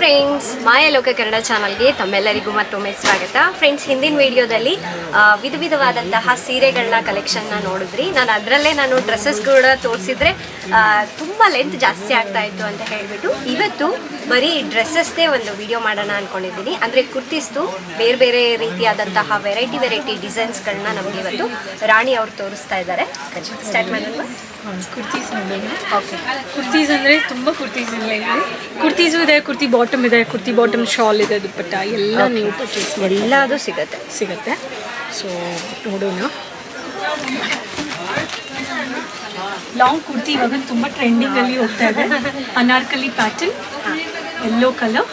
Friends ಮಾಯಲೋಕ Kannada ಚಾನಲ್ಗೆ ತಮ್ಮೆಲ್ಲರಿಗೂ ಮತ್ತೊಮ್ಮೆ ಸ್ವಾಗತ ಫ್ರೆಂಡ್ಸ್ ಹಿಂದಿನ ವಿಡಿಯೋದಲ್ಲಿ ಆ, ವಿಧ ವಿಧವಾದಂತಹ ಸೀರೆಗಳನ್ನ ಕಲೆಕ್ಷನ್ನ ನೋಡಿದ್ರಿ ನಾನು ಅದರಲ್ಲೇ ನಾನು ಡ್ರೆಸ್ಸಸ್ ಕೂಡ ತೋರಿಸಿದ್ರೆ ತುಂಬ ಲೆಂತ್ ಜಾಸ್ತಿ ಆಗ್ತಾ ಇತ್ತು ಅಂತ ಹೇಳಿಬಿಟ್ಟು ಇವತ್ತು ಬರೀ ಡ್ರೆಸ್ಸಸ್ದೇ ಒಂದು ವಿಡಿಯೋ ಮಾಡೋಣ ಅಂದ್ಕೊಂಡಿದ್ದೀನಿ ಅಂದರೆ ಕುರ್ತೀಸ್ದು ಬೇರೆ ಬೇರೆ ರೀತಿಯಾದಂತಹ ವೆರೈಟಿ ವೆರೈಟಿ ಡಿಸೈನ್ಸ್ಗಳನ್ನ ನಮಗೆ ಇವತ್ತು ರಾಣಿ ಅವ್ರು ತೋರಿಸ್ತಾ ಇದ್ದಾರೆ ಸ್ಟಾರ್ಟ್ ಮಾಡೋಣ ಕುರ್ತೀಸ್ ನೋಡೋಣ ಓಕೆ ಕುರ್ತೀಸ್ ಅಂದರೆ ತುಂಬ ಕುರ್ತೀಸ್ ಇಲ್ಲ ಇದೆ ಕುರ್ತೀಸು ಇದೆ ಕುರ್ತಿ ಬಾಟಮ್ ಇದೆ ಕುರ್ತಿ ಬಾಟಮ್ ಶಾಲ್ ಇದೆ ದುಪ್ಪಟ್ಟ ಎಲ್ಲ ನೀವು ಪರ್ಚೇಸ್ ಮಾಡಿ ಎಲ್ಲದೂ ಸಿಗುತ್ತೆ ಸಿಗುತ್ತೆ ಸೊ ನೋಡೋಣ ಲಾಂಗ್ ಕುರ್ತಿ ಇವಾಗ ತುಂಬ ಟ್ರೆಂಡಿಂಗಲ್ಲಿ ಹೋಗ್ತಾ ಇದೆ Anarkali pattern yellow colour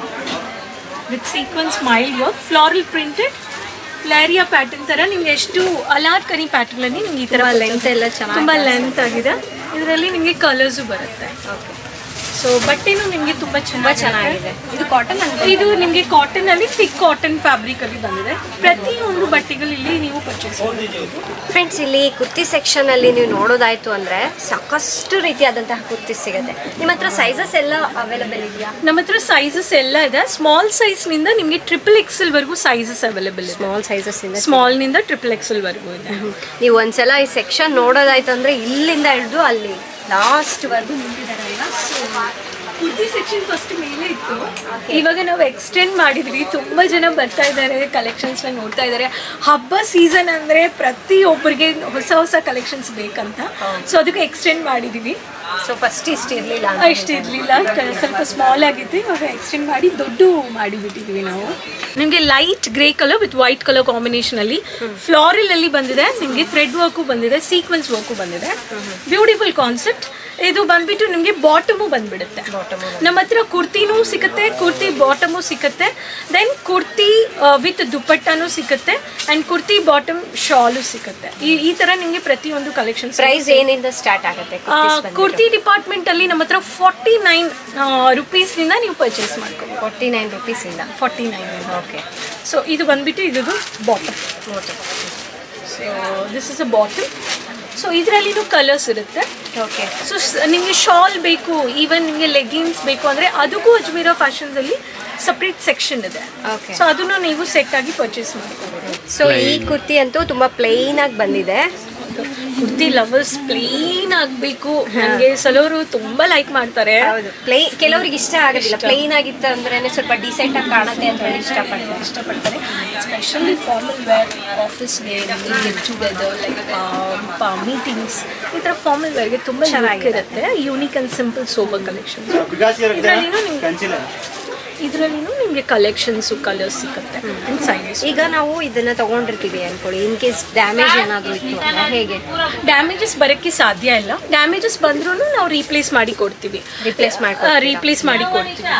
with sequence mild work floral printed ಫ್ಲಾರಿಯಾ ಪ್ಯಾಟರ್ನ್ ಥರ ನಿಮ್ಗೆ ಎಷ್ಟು ಅಲಾರ್ಕನಿ ಪ್ಯಾಟರ್ನಲ್ಲಿ ನಿಮ್ಗೆ ಈ ಥರ ಲೆಂತ್ ಎಲ್ಲ ಚೆನ್ನಾಗಿ ತುಂಬ ಲೆಂತ್ ಆಗಿದೆ ಇದರಲ್ಲಿ ನಿಮಗೆ ಕಲರ್ಸು ಬರುತ್ತೆ ಓಕೆ ಸೊ ಬಟ್ಟೆನೂ ನಿಮಗೆ ತುಂಬ ತುಂಬ ಚೆನ್ನಾಗಿ ಚೆನ್ನಾಗಿದೆ ಇದು ಕಾಟನ್ ಅಂತ ಇದು ನಿಮಗೆ ಕಾಟನ್ ಅಲ್ಲಿ ಥಿಕ್ ಕಾಟನ್ ಫ್ಯಾಬ್ರಿಕ್ ಅಲ್ಲಿ ಬಂದಿದೆ ಪ್ರತಿಯೊಂದು ಬಟ್ಟೆಗಳು ಇಲ್ಲಿ ನೀವು ಪರ್ಚೇಸ್ ಮಾಡಬಹುದು ಫ್ರೆಂಡ್ಸ್ ಇಲ್ಲಿ ಕುರ್ತಿ ಸೆಕ್ಷನ್ ಅಲ್ಲಿ ನೀವು ನೋಡೋದಾಯ್ತು ಅಂದ್ರೆ ಸಾಕಷ್ಟು ರೀತಿಯಾದಂತಹ ಕುರ್ತಿ ಸಿಗುತ್ತೆ ನಿಮ್ಮ ಹತ್ರ ಸೈಜಸ್ ಎಲ್ಲ ಅವೈಲಬಲ್ ಇದೆಯಾ ನಮ್ಮ ಹತ್ರ ಸೈಜಸ್ ಎಲ್ಲ ಇದೆ ಸ್ಮಾಲ್ ಸೈಜ್ ನಿಂದ ನಿಮಗೆ ಟ್ರಿಪಲ್ ಎಕ್ಸೆಲ್ ವರೆಗೂ ಸೈಜಸ್ ಅವೈಲೇಬಲ್ ಇದೆ ಸ್ಮಾಲ್ ಸೈಜಸ್ ಇಂದ ಸ್ಮಾಲ್ ನಿಂದ ಟ್ರಿಪಲ್ ಎಕ್ಸೆಲ್ ವರೆಗೂ ಇದೆ ನೀವು ಒಂದ್ಸಲ ಈ ಸೆಕ್ಷನ್ ನೋಡೋದಾಯ್ತು ಅಂದ್ರೆ ಇಲ್ಲಿಂದ ಹಿಡಿದು ಅಲ್ಲಿ ಲಾಸ್ಟ್ ವರ್ಗು ನಿಂತಿದ್ದಾರಲ್ವಾ ಕುರ್ತಿ ಸೆಕ್ಷನ್ ಫಸ್ಟ್ ಮೇಲೆ ಇತ್ತು ಇವಾಗ ನಾವು ಎಕ್ಸ್ಟೆಂಡ್ ಮಾಡಿದ್ವಿ ತುಂಬಾ ಜನ ಬರ್ತಾ ಇದ್ದಾರೆ ಕಲೆಕ್ಷನ್ಸ್ ನೋಡ್ತಾ ಇದ್ದಾರೆ ಹಬ್ಬ ಸೀಸನ್ ಅಂದ್ರೆ ಪ್ರತಿಯೊಬ್ಬರಿಗೆ ಹೊಸ ಹೊಸ ಕಲೆಕ್ಷನ್ಸ್ ಬೇಕಂತ ಸೊ ಅದಕ್ಕೆ ಎಕ್ಸ್ಟೆಂಡ್ ಮಾಡಿದೀವಿ ಸೊ ಫಸ್ಟ್ ಇಷ್ಟ ಇರ್ಲಿಲ್ಲ ಅಷ್ಟು ಇರಲಿಲ್ಲ ಸ್ವಲ್ಪ ಸ್ಮಾಲ್ ಆಗಿತ್ತು ಇವಾಗ ಎಕ್ಸ್ಟೆಂಡ್ ಮಾಡಿ ದೊಡ್ಡ ಮಾಡಿಬಿಟ್ಟಿದ್ವಿ ನಾವು ನಿಮಗೆ light grey colour with white colour combination ಅಲ್ಲಿ ಫ್ಲಾರಲ್ ಅಲ್ಲಿ ಬಂದಿದೆ ನಿಮಗೆ ಥ್ರೆಡ್ ವರ್ಕು ಬಂದಿದೆ ಸೀಕ್ವೆನ್ಸ್ ವರ್ಕು ಬಂದಿದೆ ಬ್ಯೂಟಿಫುಲ್ ಕಾನ್ಸೆಪ್ಟ್ ಇದು ಬಂದ್ಬಿಟ್ಟು ನಿಮಗೆ ಬಾಟಮು ಬಂದ್ಬಿಡುತ್ತೆ ನಮ್ಮ ಹತ್ರ ಕುರ್ತಿನೂ ಸಿಗುತ್ತೆ ಕುರ್ತಿ ಬಾಟಮು ಸಿಗುತ್ತೆ ದೆನ್ ಕುರ್ತಿ ವಿತ್ ದುಪ್ಪಟ್ಟನೂ ಸಿಗುತ್ತೆ ಆ್ಯಂಡ್ ಕುರ್ತಿ ಬಾಟಮ್ ಶಾಲು ಸಿಗುತ್ತೆ ಈ ಈ ಥರ ನಿಮಗೆ ಪ್ರತಿಯೊಂದು ಕಲೆಕ್ಷನ್ಸ್ ಪ್ರೈಸ್ ಏನಿಂದ ಸ್ಟಾರ್ಟ್ ಆಗುತ್ತೆ ಆ, ಕುರ್ತಿ ಡಿಪಾರ್ಟ್ಮೆಂಟ್ ಅಲ್ಲಿ ನಮ್ಮ ಹತ್ರ ಫಾರ್ಟಿ ನೈನ್ ರುಪೀಸ್ನಿಂದ ನೀವು ಪರ್ಚೇಸ್ ಮಾಡ್ಕೋಬೋದು ಫೋರ್ಟಿ ನೈನ್ ರುಪೀಸ್ ಇಂದ ಫಾರ್ಟಿ ನೈನ್ ಓಕೆ ಸೊ ಇದು ಬಂದ್ಬಿಟ್ಟು ಇದು bottom so this is a bottom so ಇದರಲ್ಲಿನೂ ಕಲರ್ಸ್ ಇರುತ್ತೆ ಓಕೆ ಸೊ ನಿಮಗೆ ಶಾಲ್ ಬೇಕು ಈವನ್ ನಿಮಗೆ ಲೆಗಿನ್ಸ್ ಬೇಕು ಅಂದರೆ ಅದಕ್ಕೂ ಅಜ್ಮೀರಾ ಫ್ಯಾಷನ್ಸಲ್ಲಿ ಸಪ್ರೇಟ್ ಸೆಕ್ಷನ್ ಇದೆ ಓಕೆ ಸೊ ಅದನ್ನು ನೀವು ಸೆಟ್ ಆಗಿ ಪರ್ಚೇಸ್ ಮಾಡ್ಕೋಬೋದು ಸೊ ಈ ಕುರ್ತಿ ಅಂತೂ ತುಂಬಾ ಪ್ಲೈನ್ ಆಗಿ ಬಂದಿದೆ ಕುರ್ತಿ ಲವರ್ಸ್ ಪ್ಲೇನ್ ಆಗಬೇಕು ನನಗೆ ಸಲೋರು ತುಂಬ ಲೈಕ್ ಮಾಡ್ತಾರೆ ಹೌದು ಪ್ಲೈ ಕೆಲವ್ರಿಗೆ ಇಷ್ಟ ಆಗೋದಿಲ್ಲ ಪ್ಲೈನ್ ಆಗಿತ್ತು ಅಂದ್ರೆ ಸ್ವಲ್ಪ ಡಿಸೆಂಟ್ ಆಗಿ ಕಾಣುತ್ತೆ ಅಂತ ಹೇಳಿ ಇಷ್ಟಪಡ್ತಾರೆ ಇಷ್ಟಪಡ್ತಾರೆ ಸ್ಪೆಷಲಿ ಫಾರ್ಮಲ್ ವೇರ್ ಆಫೀಸ್ಗೆ ಗೆಟ್ ಟುಗೆದರ್ ಲೈಕ್ ಮೀಟಿಂಗ್ಸ್ ಈ ಥರ ಫಾರ್ಮಲ್ ವೇರ್ಗೆ ತುಂಬ ಚೆನ್ನಾಗಿರುತ್ತೆ unique and simple sober collection ಇದರಲ್ಲಿನೂ ನಿಮ್ಗೆ ಇದರಲ್ಲಿನೂ ನಿಮಗೆ ಕಲೆಕ್ಷನ್ಸು ಕಲರ್ಸ್ ಸಿಗುತ್ತೆ ಆ್ಯಂಡ್ ಸೈಜಸ್ ಈಗ ನಾವು ಇದನ್ನ ತಗೊಂಡಿರ್ತೀವಿ ಅನ್ಕೊಳ್ಳಿ ಇನ್ ಕೇಸ್ ಡ್ಯಾಮೇಜ್ ಏನಾದರೂ ಇತ್ತು ಅಂದ್ರೆ ಹೇಗೆ ಡ್ಯಾಮೇಜಸ್ ಬರೋಕ್ಕೆ ಸಾಧ್ಯ ಇಲ್ಲ ಡ್ಯಾಮೇಜಸ್ ಬಂದ್ರೂ ನಾವು ರೀಪ್ಲೇಸ್ ಮಾಡಿ ಕೊಡ್ತೀವಿ Replace ಮಾಡ್ಕೊಡ್ತೀರಾ? ರೀಪ್ಲೇಸ್ ಮಾಡಿ ಕೊಡ್ತೀವಿ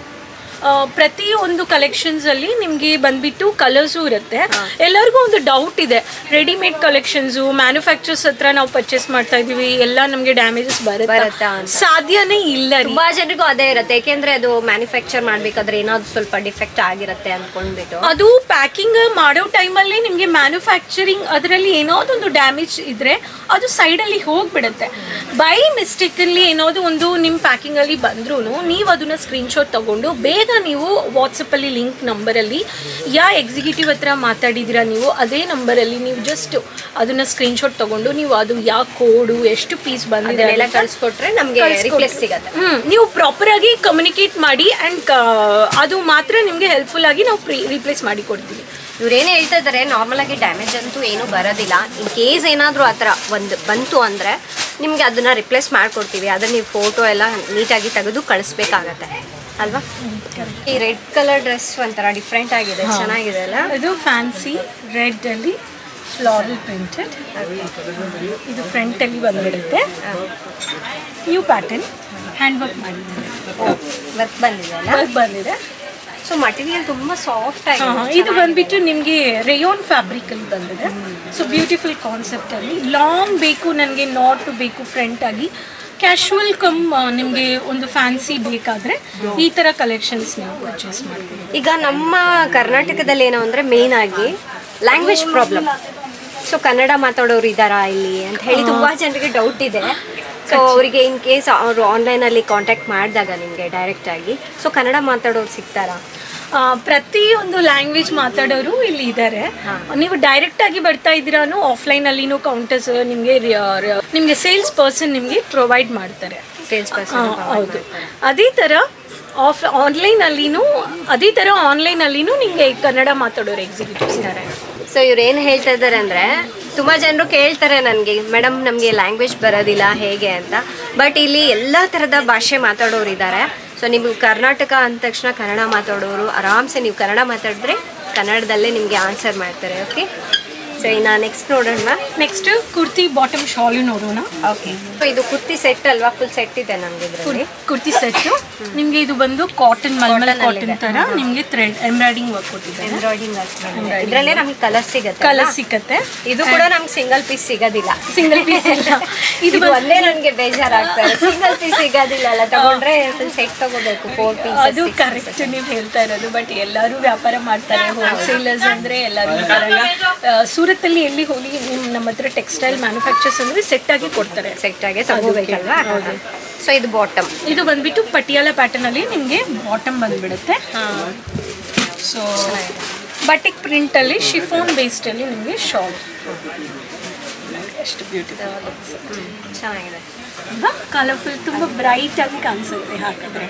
ಆ, ಪ್ರತಿಯೊಂದು ಕಲೆಕ್ಷನ್ಸ್ ಅಲ್ಲಿ ನಿಮಗೆ ಬಂದ್ಬಿಟ್ಟು ಕಲರ್ಸು ಇರುತ್ತೆ ಎಲ್ಲರಿಗೂ ಒಂದು ಡೌಟ್ ಇದೆ ರೆಡಿಮೇಡ್ ಕಲೆಕ್ಷನ್ಸು ಮ್ಯಾನುಫ್ಯಾಕ್ಚರ್ಸ್ ಹತ್ರ ನಾವು ಪರ್ಚೇಸ್ ಮಾಡ್ತಾ ಇದೀವಿ ಎಲ್ಲ ನಮಗೆ ಡ್ಯಾಮೇಜಸ್ ಬರುತ್ತಾ ಬರುತ್ತೆ ಅಂತ. ಸಾಧ್ಯನೇ ಇಲ್ಲ ರೀ ತುಂಬಾ ಜನರಿಗೂ ಅದೇ ಇರುತ್ತೆ ಯಾಕೆಂದ್ರೆ ಅದು ಮ್ಯಾನುಫ್ಯಾಕ್ಚರ್ ಮಾಡ್ಬೇಕಾದ್ರೆ ಏನಾದ್ರು ಸ್ವಲ್ಪ ಡಿಫೆಕ್ಟ್ ಆಗಿರುತ್ತೆ ಅನ್ಕೊಂಡ್ಬಿಟ್ಟು ಅದು ಪ್ಯಾಕಿಂಗ್ ಮಾಡೋ ಟೈಮಲ್ಲಿ ನಿಮಗೆ ಮ್ಯಾನುಫ್ಯಾಕ್ಚರಿಂಗ್ ಅದರಲ್ಲಿ ಏನಾದೊಂದು ಡ್ಯಾಮೇಜ್ ಇದ್ರೆ ಅದು ಸೈಡಲ್ಲಿ ಹೋಗ್ಬಿಡುತ್ತೆ ಬೈ ಮಿಸ್ಟೇಕಲ್ಲಿ ಏನಾದ್ರು ಒಂದು ನಿಮ್ಮ ಪ್ಯಾಕಿಂಗಲ್ಲಿ ಬಂದ್ರೂ ನೀವು ಅದನ್ನ ಸ್ಕ್ರೀನ್ಶಾಟ್ ತಗೊಂಡು ಬೇಗ ನೀವು ವಾಟ್ಸಪ್ಪಲ್ಲಿ ಲಿಂಕ್ ನಂಬರಲ್ಲಿ ಯಾ ಎಕ್ಸಿಕ್ಯೂಟಿವ್ ಹತ್ರ ಮಾತಾಡಿದ್ದೀರಾ ನೀವು ಅದೇ ನಂಬರಲ್ಲಿ ನೀವು ಜಸ್ಟ್ ಅದನ್ನ ಸ್ಕ್ರೀನ್ಶಾಟ್ ತಗೊಂಡು ನೀವು ಅದು ಯಾವ ಕೋಡು ಎಷ್ಟು ಪೀಸ್ ಬಂದಿದೆ ಅದನ್ನೆಲ್ಲ ಅಂತ ಕಳ್ಸಿಕೊಟ್ರೆ ನಮ್ಗೆ ಕಳ್ಸ್ಕೊಟ್ರೆ. ರಿಪ್ಲೇಸ್ ಸಿಗತ್ತೆ ಹ್ಮ್ ನೀವು ಪ್ರಾಪರ್ ಆಗಿ ಕಮ್ಯುನಿಕೇಟ್ ಮಾಡಿ ಅಂಡ್ ಅದು ಮಾತ್ರ ನಿಮಗೆ ಹೆಲ್ಪ್ಫುಲ್ ಆಗಿ ನಾವು ರೀಪ್ಲೇಸ್ ಮಾಡಿ ಕೊಡ್ತೀವಿ ಇವ್ರೇನೇ ಹೇಳ್ತಾ ಇದ್ದಾರೆ ನಾರ್ಮಲ್ ಆಗಿ ಡ್ಯಾಮೇಜ್ ಅಂತೂ ಏನೂ ಬರೋದಿಲ್ಲ ಇನ್ ಕೇಸ್ ಏನಾದರೂ ಆ ಥರ ಒಂದು ಬಂತು ಅಂದರೆ ನಿಮಗೆ ಅದನ್ನ ರಿಪ್ಲೇಸ್ ಮಾಡ್ಕೊಡ್ತೀವಿ ಅದನ್ನ ನೀವು ಫೋಟೋ ಎಲ್ಲ ನೀಟಾಗಿ ತೆಗೆದು ಕಳಿಸ್ಬೇಕಾಗತ್ತೆ ಅಲ್ವಾ ಈ ರೆಡ್ ಕಲರ್ ಡ್ರೆಸ್ ಒಂಥರ ಡಿಫ್ರೆಂಟ್ ಆಗಿದೆ ಚೆನ್ನಾಗಿದೆ ಅಲ್ಲ ಇದು ಫ್ಯಾನ್ಸಿ ರೆಡ್ ಅಲ್ಲಿ ಫ್ಲಾರಲ್ ಪ್ರಿಂಟೆಡ್ ಇದು ಫ್ರಂಟ್ ಅಲ್ಲಿ ಬಂದ್ಬಿಡುತ್ತೆ ನ್ಯೂ ಪ್ಯಾಟರ್ನ್ ಹ್ಯಾಂಡ್ ವರ್ಕ್ ಮಾಡಿದ್ದಾರೆ ವರ್ಕ್ ಬಂದಿದೆ ಅಲ್ಲ ವರ್ಕ್ ಬಂದಿದೆ ಸೊ ಮಟೀರಿಯಲ್ ತುಂಬ ಸಾಫ್ಟ್ ಹಾ, ಆಗಿದೆ ಹಾ. ಇದು ಬಂದ್ಬಿಟ್ಟು ನಿಮಗೆ ರೇಯೋನ್ ಫ್ಯಾಬ್ರಿಕ್ ಅಲ್ಲಿ ಬಂದಿದೆ ಸೊ ಬ್ಯೂಟಿಫುಲ್ ಕಾನ್ಸೆಪ್ಟ್ ಅಲ್ಲಿ ಲಾಂಗ್ ಬೇಕು ನನಗೆ ನಾಟ್ ಬೇಕು ಫ್ರಂಟ್ ಆಗಿ ಕ್ಯಾಶುವಲ್ ಕಮ್ ನಿಮಗೆ ಒಂದು ಫ್ಯಾನ್ಸಿ ಬೇಕಾದ್ರೆ ಈ ತರ ಕಲೆಕ್ಷನ್ಸ್ ನೀವು ಪರ್ಚೇಸ್ ಮಾಡ್ತೀವಿ ಈಗ ನಮ್ಮ ಕರ್ನಾಟಕದಲ್ಲಿ ಏನು ಅಂದರೆ ಮೇನ್ ಆಗಿ ಲ್ಯಾಂಗ್ವೇಜ್ ಪ್ರಾಬ್ಲಮ್ ಸೊ ಕನ್ನಡ ಮಾತಾಡೋರು ಇದ್ದಾರಾ ಇಲ್ಲಿ ಅಂತ ಹೇಳಿ ತುಂಬ ಜನರಿಗೆ ಡೌಟ್ ಇದೆ ಸೊ ಅವರಿಗೆ ಇನ್ ಕೇಸ್ ಅವರು ಆನ್ಲೈನಲ್ಲಿ ಕಾಂಟ್ಯಾಕ್ಟ್ ಮಾಡಿದಾಗ ನಿಮಗೆ ಡೈರೆಕ್ಟಾಗಿ ಸೊ ಕನ್ನಡ ಮಾತಾಡೋರು ಸಿಗ್ತಾರಾ ಆ, ಪ್ರತಿಯೊಂದು ಲ್ಯಾಂಗ್ವೇಜ್ ಮಾತಾಡೋರು ಇಲ್ಲಿ ಇದ್ದಾರೆ ನೀವು ಡೈರೆಕ್ಟ್ ಆಗಿ ಬರ್ತಾ ಇದ್ದೀರಾನು ಆಫ್ಲೈನ್ ಅಲ್ಲಿನೂ ಕೌಂಟರ್ಸ್ ನಿಮಗೆ ನಿಮಗೆ ಸೇಲ್ಸ್ ಪರ್ಸನ್ ನಿಮಗೆ ಪ್ರೊವೈಡ್ ಮಾಡ್ತಾರೆ ಸೇಲ್ಸ್ ಆ, ಪರ್ಸನ್ ಹೌದು ಅದೇ ಥರ ಆಫ್ ಆನ್ಲೈನ್ ಅಲ್ಲಿನೂ ಅದೇ ಥರ ಆನ್ಲೈನ್ ಅಲ್ಲಿನೂ ನಿಮಗೆ ಕನ್ನಡ ಮಾತಾಡೋರು ಎಕ್ಸಿಕ್ಯೂಟಿವ್ಸ್ ಇದ್ದಾರೆ ಸೊ ಇವ್ರು ಏನು ಹೇಳ್ತಾ ಇದ್ದಾರೆ ಅಂದರೆ ತುಂಬ ಜನರು ಕೇಳ್ತಾರೆ ನನಗೆ ಮೇಡಮ್ ನಮಗೆ ಲ್ಯಾಂಗ್ವೇಜ್ ಬರೋದಿಲ್ಲ ಹೇಗೆ ಅಂತ ಬಟ್ ಇಲ್ಲಿ ಎಲ್ಲ ಥರದ ಭಾಷೆ ಮಾತಾಡೋರು ಇದ್ದಾರೆ ಸೊ ನೀವು ಕರ್ನಾಟಕ ಅಂದ ತಕ್ಷಣ ಕನ್ನಡ ಮಾತಾಡೋರು ಆರಾಮ್ಸೆ ನೀವು ಕನ್ನಡ ಮಾತಾಡಿದ್ರೆ ಕನ್ನಡದಲ್ಲೇ ನಿಮಗೆ ಆನ್ಸರ್ ಮಾಡ್ತಾರೆ ಓಕೆ ಸೊ ಇನ್ನು ನೆಕ್ಸ್ಟ್ ನೋಡೋಣ ನೆಕ್ಸ್ಟ್ ಕುರ್ತಿ ಬಾಟಮ್ ಶಾಲು ನೋಡೋಣ ಓಕೆ ಸೊ ಇದು ಕುರ್ತಿ ಸೆಟ್ ಅಲ್ವಾ ಫುಲ್ ಸೆಟ್ ಇದೆ ನಮಗೆ ಇದರಲ್ಲಿ ಕುರ್ತಿ ಸೆಟ್ ನಿಮಗೆ ಇದು ಬಂದು ಕಾಟನ್ ಮಲ್ಮಲ್ ಕಾಟನ್ ತರ ನಿಮಗೆ ಥ್ರೆಡ್ ಎಂಬ್ರಾಯ್ಡಿಂಗ್ ವರ್ಕ್ ಕೊಟ್ಟಿದ್ದಾರೆ ಎಂಬ್ರಾಯ್ಡಿಂಗ್ ಇದರಲ್ಲೇ ನಮಗೆ ಕಲರ್ ಸಿಗುತ್ತೆ ಕಲರ್ ಸಿಕ್ಕತ್ತೆ ಇದು ಕೂಡ ನಮ್ಗೆ ಸಿಂಗಲ್ ಪೀಸ್ ಸಿಗೋದಿಲ್ಲ ಸಿಂಗಲ್ ಪೀಸ್ ಇಲ್ಲ ಇದು ಒಂದೇ ನನಗೆ ಬೇಜಾರಾಗ್ತಾರೆ ಸಿಂಗಲ್ ಪೀಸ್ ಸಿಗೋದಿಲ್ಲ ಅಲ್ಲ ತಗೊಂಡ್ರೆ ಫುಲ್ ಸೆಟ್ ತಗೋಬೇಕು ಫೋರ್ ಪೀಸ್ ಅದು ಕರೆಕ್ಟ್ ನೀವು ಹೇಳ್ತಾ ಇರೋದು ಬಟ್ ಎಲ್ಲರೂ ವ್ಯಾಪಾರ ಮಾಡ್ತಾರೆ ಹೋಲ್ಸೇಲರ್ಸ್ ಅಂದ್ರೆ ಎಲ್ಲರೂ ಬರಲ್ಲ ಆ, ಸೂರತ್ತಲ್ಲಿ ಎಲ್ಲಿ ಹೋಗಿ ನಿಮ್ ನಮ್ಮ ಹತ್ರ ಟೆಕ್ಸ್ಟೈಲ್ ಮ್ಯಾನುಫ್ಯಾಕ್ಚರ್ಸ್ ಅಂದ್ರೆ ಸೆಟ್ ಆಗಿ ಕೊಡ್ತಾರೆ ಸೆಟ್ ಆಗಿ ತಗೋಬೇಕಲ್ವಾ ಸೊ ಇದು ಬಾಟಮ್ ಇದು ಬಂದ್ಬಿಟ್ಟು ಪಟಿಯಾಲ ಪ್ಯಾಟರ್ನ್ ಅಲ್ಲಿ ನಿಮಗೆ ಬಾಟಮ್ ಬಂದ್ಬಿಡುತ್ತೆ ಸೊ ಬಟಿಕ್ ಪ್ರಿಂಟ್ ಅಲ್ಲಿ ಶಿಫೋನ್ ಬೇಸ್ಡ್ ಅಲ್ಲಿ ನಿಮಗೆ ಶಾಲ್ ಎಷ್ಟು ಬ್ಯೂಟಿಫುಲ್ ಚೆನ್ನಾಗಿದೆ ಕಲರ್ಫುಲ್ ತುಂಬ ಬ್ರೈಟ್ ಆಗಿ ಕಾಣಿಸುತ್ತೆ ಹಾಕಿದ್ರೆ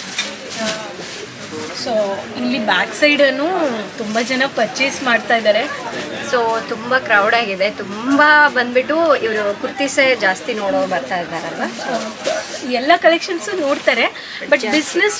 ಸೊ ಇಲ್ಲಿ ಬ್ಯಾಕ್ ಸೈಡನ್ನು ತುಂಬ ಜನ ಪರ್ಚೇಸ್ ಮಾಡ್ತಾ ಇದ್ದಾರೆ ಸೊ ತುಂಬಾ ಕ್ರೌಡ್ ಆಗಿದೆ ತುಂಬಾ ಬಂದ್ಬಿಟ್ಟು ಇವರು ಕುರ್ತಿಸೇ ಜಾಸ್ತಿ ನೋಡೋ ಬರ್ತಾ ಇದ್ದಾರಲ್ವಾ ಎಲ್ಲ ಕಲೆಕ್ಷನ್ಸು ನೋಡ್ತಾರೆ ಬಟ್ ಬಿಸ್ನೆಸ್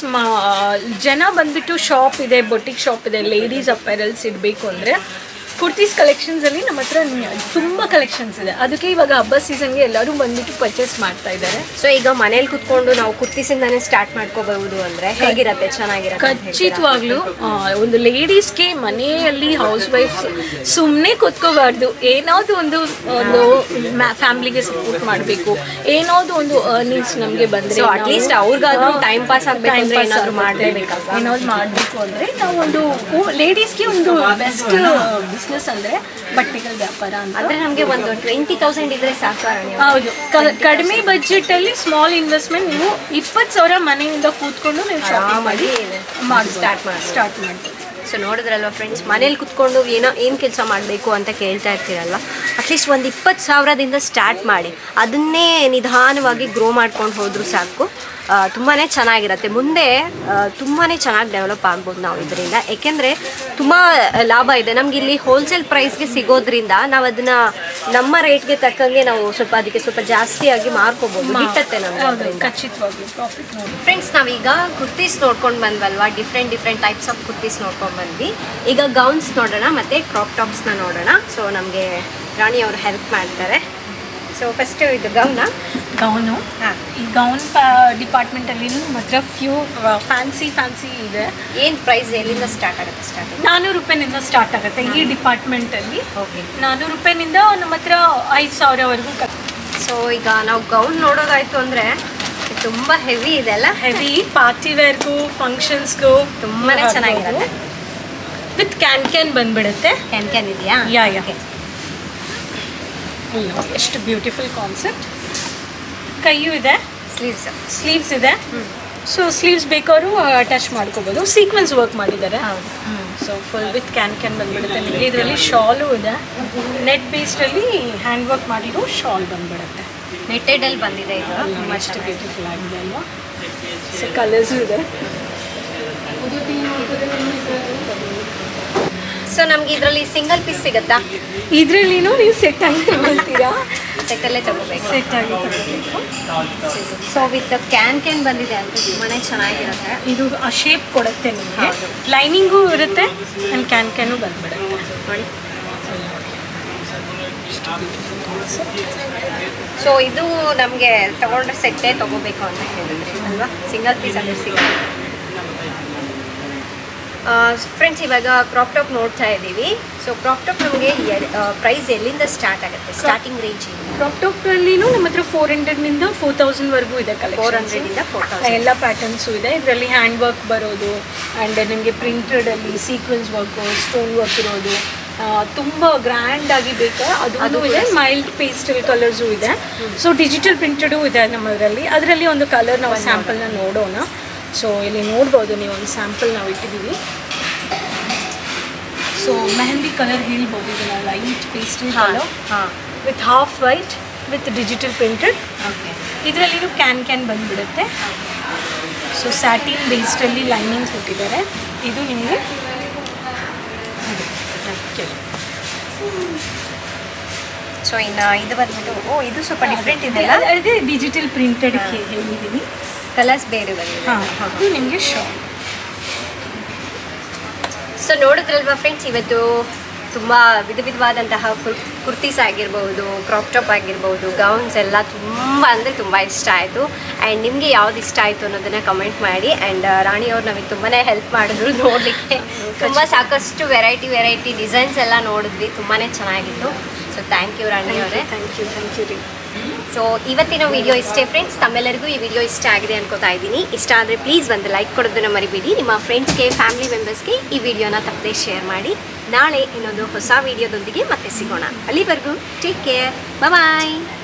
ಜನ ಬಂದ್ಬಿಟ್ಟು ಶಾಪ್ ಇದೆ ಬೊಟಿಕ್ ಶಾಪ್ ಇದೆ ಲೇಡೀಸ್ ಅಪೈರಲ್ಸ್ ಇಡಬೇಕು ಅಂದರೆ ಕುರ್ತೀಸ್ ಕಲೆಕ್ಷನ್ಸಲ್ಲಿ ನಮ್ಮ ಹತ್ರ ತುಂಬ ಕಲೆಕ್ಷನ್ಸ್ ಇದೆ ಅದಕ್ಕೆ ಇವಾಗ ಹಬ್ಬ ಸೀಸನ್ಗೆ ಎಲ್ಲರೂ ಬಂದ್ಬಿಟ್ಟು ಪರ್ಚೇಸ್ ಮಾಡ್ತಾ ಇದ್ದಾರೆ ಸೊ ಈಗ ಮನೇಲಿ ಕುತ್ಕೊಂಡು ನಾವು ಕುರ್ತಿಸಿಂದಾನೇ ಸ್ಟಾರ್ಟ್ ಮಾಡ್ಕೋಬಹುದು ಅಂದ್ರೆ ಹೇಗಿರತ್ತೆ ಚೆನ್ನಾಗಿರತ್ತೆ ಅಂತ ಹೇಳ್ತೀರಾ? ಖಚಿತವಾಗ್ಲೂ ಆ, ಒಂದು ಲೇಡೀಸ್ಗೆ ಮನೆಯಲ್ಲಿ ಹೌಸ್ ವೈಫ್ ಸುಮ್ಮನೆ ಕೂತ್ಕೋಬಾರ್ದು ಏನಾದ್ರು ಒಂದು ಒಂದು ಫ್ಯಾಮಿಲಿಗೆ ಸಪೋರ್ಟ್ ಮಾಡಬೇಕು ಏನಾದ್ರು ಒಂದು ಅರ್ನಿಂಗ್ಸ್ ನಮಗೆ ಬಂದ್ರೆ ಸೊ ಅಟ್ಲೀಸ್ಟ್ ಅವ್ರಿಗಾದ್ರೂ ಟೈಮ್ ಪಾಸ್ ಆಗ್ಬೇಕು ಅಂದ್ರೆ ಏನಾದ್ರು ಮಾಡ್ಲೇಬೇಕಲ್ವಾ ಏನಾದ್ರು ಮಾಡಬೇಕು ಅಂದ್ರೆ ನಾವು ಒಂದು ಲೇಡೀಸ್ಗೆ ಒಂದು ಬೆಸ್ಟ್ ಬಿಸ್ನೆಸ್ ಅಂದ್ರೆ ಬಟ್ಟೆಗಳ ವ್ಯಾಪಾರ ಅಂತ ಅಂದ್ರೆ ನಮ್ಗೆ ಒಂದು ಟ್ವೆಂಟಿ ತೌಸಂಡ್ ಇದ್ರೆ ಸಾಕು ಅರಣ್ಯ. ಹೌದು ಕ- ಕಡಿಮೆ ಬಜೆಟ್ ಅಲ್ಲಿ ಸ್ಮಾಲ್ ಇನ್ವೆಸ್ಟ್ಮೆಂಟ್ ನೀವು ಇಪ್ಪತ್ತು ಸಾವಿರ ಮನೆಯಿಂದ ಕೂತ್ಕೊಂಡು ನೀವು ಶಾಪಿಂಗ್ ಮಾಡಿ ಮಾಡಿ ಸ್ಟಾರ್ಟ್ ಮಾಡಿ ಸ್ಟಾರ್ಟ್ ಮಾಡ್ಬೋದು ಸೊ ನೋಡಿದ್ರಲ್ವ ಫ್ರೆಂಡ್ಸ್ ಮನೇಲಿ ಕುತ್ಕೊಂಡು ಏನೋ ಏನು ಕೆಲಸ ಮಾಡಬೇಕು ಅಂತ ಕೇಳ್ತಾ ಇರ್ತೀರಲ್ವ ಅಟ್ಲೀಸ್ಟ್ ಒಂದು ಇಪ್ಪತ್ತು ಸಾವಿರದಿಂದ ಸ್ಟಾರ್ಟ್ ಮಾಡಿ ಅದನ್ನೇ ನಿಧಾನವಾಗಿ ಗ್ರೋ ಮಾಡ್ಕೊಂಡು ಹೋದ್ರು ಸಾಕು ತುಂಬಾ ಚೆನ್ನಾಗಿರುತ್ತೆ ಮುಂದೆ ತುಂಬಾ ಚೆನ್ನಾಗಿ ಡೆವಲಪ್ ಆಗ್ಬೋದು ನಾವು ಇದರಿಂದ ಏಕೆಂದರೆ ತುಂಬ ಲಾಭ ಇದೆ ನಮ್ಗೆ ಇಲ್ಲಿ ಹೋಲ್ಸೇಲ್ ಪ್ರೈಸ್ಗೆ ಸಿಗೋದ್ರಿಂದ ನಾವು ಅದನ್ನ ನಮ್ಮ ರೇಟ್ಗೆ ತಕ್ಕಂಗೆ ನಾವು ಸ್ವಲ್ಪ ಅದಕ್ಕೆ ಸ್ವಲ್ಪ ಜಾಸ್ತಿಯಾಗಿ ಮಾರ್ಕೋಬೋದು ಗಿಟ್ಟತ್ತೆ ನಮ್ಗೆ ಹೌದು ಅದರಿಂದ ಖಚಿತವಾಗ್ಲೂ ಪ್ರಾಫಿಟ್ ನೋಡಿ ಫ್ರೆಂಡ್ಸ್ ನಾವೀಗ ಕುರ್ತೀಸ್ ನೋಡ್ಕೊಂಡು ಬಂದ್ವಲ್ವಾ different different types of kurtis ನೋಡ್ಕೊಂಡು ಬಂದ್ವಿ ಈಗ ಗೌನ್ಸ್ ನೋಡೋಣ ಮತ್ತು ಕ್ರಾಪ್ ಟಾಪ್ಸ್ನ ನೋಡೋಣ ಸೊ ನಮಗೆ ರಾಣಿ ಅವರು ಹೆಲ್ಪ್ ಮಾಡ್ತಾರೆ ಸೊ ಫಸ್ಟ್ ಇದು ಗೌನ ಗೌನು ಹಾಂ ಈ ಗೌನ್ ಡಿಪಾರ್ಟ್ಮೆಂಟ್ ಅಲ್ಲಿ ನಮ್ಮ ಹತ್ರ ಫ್ಯೂ ಫ್ಯಾನ್ಸಿ ಫ್ಯಾನ್ಸಿ ಇದೆ ಏನು ಪ್ರೈಸ್ ಎಲ್ಲಿಂದ ಸ್ಟಾರ್ಟ್ ಆಗುತ್ತೆ ಸ್ಟಾರ್ಟಿಂಗ್ ನಾನ್ನೂರು ರೂಪಾಯಿನಿಂದ ಸ್ಟಾರ್ಟ್ ಆಗುತ್ತೆ ಈ ಡಿಪಾರ್ಟ್ಮೆಂಟ್ ಅಲ್ಲಿ ಓಕೆ ನಾನ್ನೂರು ರೂಪಾಯಿನಿಂದ ನಮ್ಮ ಹತ್ರ ಐದು ಸಾವಿರವರೆಗೂ ಸೊ ಈಗ ನಾವು ಗೌನ್ ನೋಡೋದಾಯ್ತು ಅಂದರೆ ತುಂಬ ಹೆವಿ ಇದೆ ಅಲ್ಲ ಹೆವಿ ಪಾರ್ಟಿ ವೇರ್ಗೂ ಫಂಕ್ಷನ್ಸ್ಗೂ ತುಂಬಾನೇ ಚೆನ್ನಾಗಿರುತ್ತೆ ವಿತ್ ಕ್ಯಾನ್ ಕ್ಯಾನ್ ಬಂದ್ಬಿಡುತ್ತೆ ಕ್ಯಾನ್ ಕ್ಯಾನ್ ಇದೆಯಾ ಯಾ ಯಾ ಎಷ್ಟು ಬ್ಯೂಟಿಫುಲ್ ಕಾನ್ಸೆಪ್ಟ್ ಕೈಯೂ ಇದೆ ಸ್ಲೀವ್ಸ್ ಸ್ಲೀವ್ಸ್ ಇದೆ ಸೊ ಸ್ಲೀವ್ಸ್ ಬೇಕಾದ್ರೂ ಅಟ್ಯಾಚ್ ಮಾಡ್ಕೋಬೋದು ಸೀಕ್ವೆನ್ಸ್ ವರ್ಕ್ ಮಾಡಿದ್ದಾರೆ ಹೌದು so full with can can ಬಂದ್ಬಿಡುತ್ತೆ ನಿಮಗೆ ಇದರಲ್ಲಿ ಶಾಲು ಇದೆ ನೆಟ್ ಬೇಸ್ಡಲ್ಲಿ ಹ್ಯಾಂಡ್ ವರ್ಕ್ ಮಾಡಿರೋ ಶಾಲ್ ಬಂದ್ಬಿಡುತ್ತೆ ನೆಟ್ಟೆಡಲ್ಲಿ ಬಂದಿದೆ ಇದು ತುಂಬ ಅಷ್ಟು ಬ್ಯೂಟಿಫುಲ್ ಆಗಿದೆ ಅಲ್ವಾ ಸೊ ಕಲರ್ಸು ಇದೆ ಸೊ ನಮ್ಗೆ ಇದರಲ್ಲಿ ಸಿಂಗಲ್ ಪೀಸ್ ಸಿಗುತ್ತಾ ಇದರಲ್ಲಿನೂ ನೀವು ಸೆಟ್ ಆಗಿ ತಗೊಳ್ತೀರಾ ಸೆಟ್ಟಲ್ಲೇ ತಗೋಬೇಕು ಸೆಟ್ ಆಗಿ ತಗೊಳ್ಬೇಕು ಸೊ ವಿತ್ ಕ್ಯಾನ್ ಕ್ಯಾನ್ ಬಂದಿದೆ ಅಂತ ತುಂಬಾನೇ ಚೆನ್ನಾಗಿರುತ್ತೆ ಇದು ಆ ಶೇಪ್ ಕೊಡುತ್ತೆ ನಿಮಗೆ ಹೌದು. ಲೈನಿಂಗು ಇರುತ್ತೆ ಆ್ಯಂಡ್ ಕ್ಯಾನ್ ಕ್ಯಾನು ಬಂದ್ಬಿಡುತ್ತೆ ನೋಡಿ ಸೊ ಇದು ನಮಗೆ ತಗೊಂಡ್ರೆ ಸೆಟ್ಟೇ ತಗೋಬೇಕು ಅಂತ ಹೇಳಿದ್ರಿ ಅಲ್ವಾ ಸಿಂಗಲ್ ಪೀಸ್ ಅದು ಸಿಗುತ್ತೆ ಫ್ರೆಂಡ್ಸ್ ಇವಾಗ ಕ್ರಾಪ್ ಟಾಪ್ ನೋಡ್ತಾ ಇದ್ದೀವಿ ಸೊ ಕ್ರಾಪ್ ಟಾಪ್ ನಮಗೆ ಪ್ರೈಸ್ ಎಲ್ಲಿಂದ ಸ್ಟಾರ್ಟ್ ಆಗುತ್ತೆ ಸ್ಟಾರ್ಟಿಂಗ್ ರೇಂಜ್ ಕ್ರಾಪ್ ಟಾಪಲ್ಲಿನೂ ನಮ್ಮ ಹತ್ರ ಫೋರ್ ಹಂಡ್ರೆಡ್ನಿಂದ ಫೋರ್ ತೌಸಂಡ್ವರೆಗೂ ಇದೆ ಫೋರ್ ಕಲೆಕ್ಷನ್ ಹಂಡ್ರೆಡಿಂದ ಫೋರ್ ತೌಸಂಡ್ ಎಲ್ಲ ಪ್ಯಾಟರ್ನ್ಸು ಇದೆ ಇದರಲ್ಲಿ ಹ್ಯಾಂಡ್ ವರ್ಕ್ ಬರೋದು ಆ್ಯಂಡ್ ನಿಮಗೆ ಪ್ರಿಂಟೆಡಲ್ಲಿ ಸೀಕ್ವೆನ್ಸ್ ವರ್ಕು ಸ್ಟೋನ್ ವರ್ಕ್ ಇರೋದು ತುಂಬ ಗ್ರ್ಯಾಂಡ್ ಆಗಿ ಬೇಕಾ ಅದು ಇದೆ ಮೈಲ್ಡ್ ಪೇಸ್ಟಲ್ ಕಲರ್ಸು ಇದೆ ಸೊ ಡಿಜಿಟಲ್ ಪ್ರಿಂಟೆಡು ಇದೆ ನಮ್ಮದರಲ್ಲಿ ಅದರಲ್ಲಿ ಒಂದು ಕಲರ್ ನಾವು ಸ್ಯಾಂಪಲ್ನ ನೋಡೋಣ ಸೊ ಇಲ್ಲಿ ನೋಡ್ಬೋದು ನೀವು ಒಂದು ಸ್ಯಾಂಪಲ್ ನಾವು ಇಟ್ಟಿದ್ದೀವಿ ಸೊ ಮೆಹಂದಿ ಕಲರ್ ಹೇಳ್ಬೋದು ಇದನ್ನ ಲೈಟ್ ಪೇಸ್ಟಲ್ ಕಲರ್ ಹಾಂ with half white with digital printed okay ಇದರಲ್ಲಿ ಕ್ಯಾನ್ ಕ್ಯಾನ್ ಬಂದ್ಬಿಡುತ್ತೆ ಸೊ ಸ್ಯಾಟಿನ್ ಬೇಸ್ಡಲ್ಲಿ ಲೈನಿಂಗ್ ಕೊಟ್ಟಿದ್ದಾರೆ ಇದು ನಿಮಗೆ ಸೊ ಇನ್ನು ಇದು ಬಂದ್ಬಿಟ್ಟು ಓ ಇದು ಸ್ವಲ್ಪ ಡಿಫ್ರೆಂಟ್ ಇದೆಯಲ್ಲ ಅದೇ ಡಿಜಿಟಲ್ ಪ್ರಿಂಟೆಡ್ ಹೇಳಿದ್ದೀನಿ ಕಲರ್ಸ್ ಬೇರೆ ಬಂದಿದೆ ಹಾಂ ಇದು ನಿಮಗೆ ಶಾರ್ಟ್ ಸೊ ನೋಡಿದ್ರಲ್ವಾ ಫ್ರೆಂಡ್ಸ್ ಇವತ್ತು ತುಂಬ ವಿಧ ವಿಧವಾದಂತಹ ಕುರ್ ಕುರ್ತೀಸ್ ಆಗಿರ್ಬೋದು ಕ್ರಾಪ್ ಟಾಪ್ ಆಗಿರ್ಬೋದು ಗೌನ್ಸ್ ಎಲ್ಲ ತುಂಬ ಅಂದರೆ ತುಂಬ ಇಷ್ಟ ಆಯಿತು ಆ್ಯಂಡ್ ನಿಮಗೆ ಯಾವ್ದು ಇಷ್ಟ ಆಯಿತು ಅನ್ನೋದನ್ನು ಕಮೆಂಟ್ ಮಾಡಿ ಆ್ಯಂಡ್ ರಾಣಿಯವ್ರು ನಮಗೆ ತುಂಬಾ ಹೆಲ್ಪ್ ಮಾಡಿದ್ರು ನೋಡಲಿಕ್ಕೆ ತುಂಬ ಸಾಕಷ್ಟು ವೆರೈಟಿ ವೆರೈಟಿ ಡಿಸೈನ್ಸ್ ಎಲ್ಲ ನೋಡಿದ್ವಿ ತುಂಬಾ ಚೆನ್ನಾಗಿತ್ತು ಸೊ ಥ್ಯಾಂಕ್ ಯು ರಾಣಿ ಅವರೇ ಥ್ಯಾಂಕ್ ಯು ಥ್ಯಾಂಕ್ ಯು ರೀ ಸೊ ಇವತ್ತಿನ ವಿಡಿಯೋ ಇಷ್ಟೇ ಫ್ರೆಂಡ್ಸ್ ತಮ್ಮೆಲ್ಲರಿಗೂ ಈ ವಿಡಿಯೋ ಇಷ್ಟ ಆಗಿದೆ ಅನ್ಕೋತಾ ಇದ್ದೀನಿ ಇಷ್ಟ ಆದರೆ ಪ್ಲೀಸ್ ಒಂದು ಲೈಕ್ ಕೊಡೋದನ್ನ ಮರಿಬೇಡಿ ನಿಮ್ಮ ಫ್ರೆಂಡ್ಸ್ಗೆ ಫ್ಯಾಮಿಲಿ ಮೆಂಬರ್ಸ್ಗೆ ಈ ವಿಡಿಯೋನ ತಪ್ಪದೆ ಶೇರ್ ಮಾಡಿ ನಾಳೆ ಇನ್ನೊಂದು ಹೊಸ ವಿಡಿಯೋದೊಂದಿಗೆ ಮತ್ತೆ ಸಿಗೋಣ ಅಲ್ಲಿವರೆಗೂ ಟೇಕ್ ಕೇರ್ ಬಾಯ್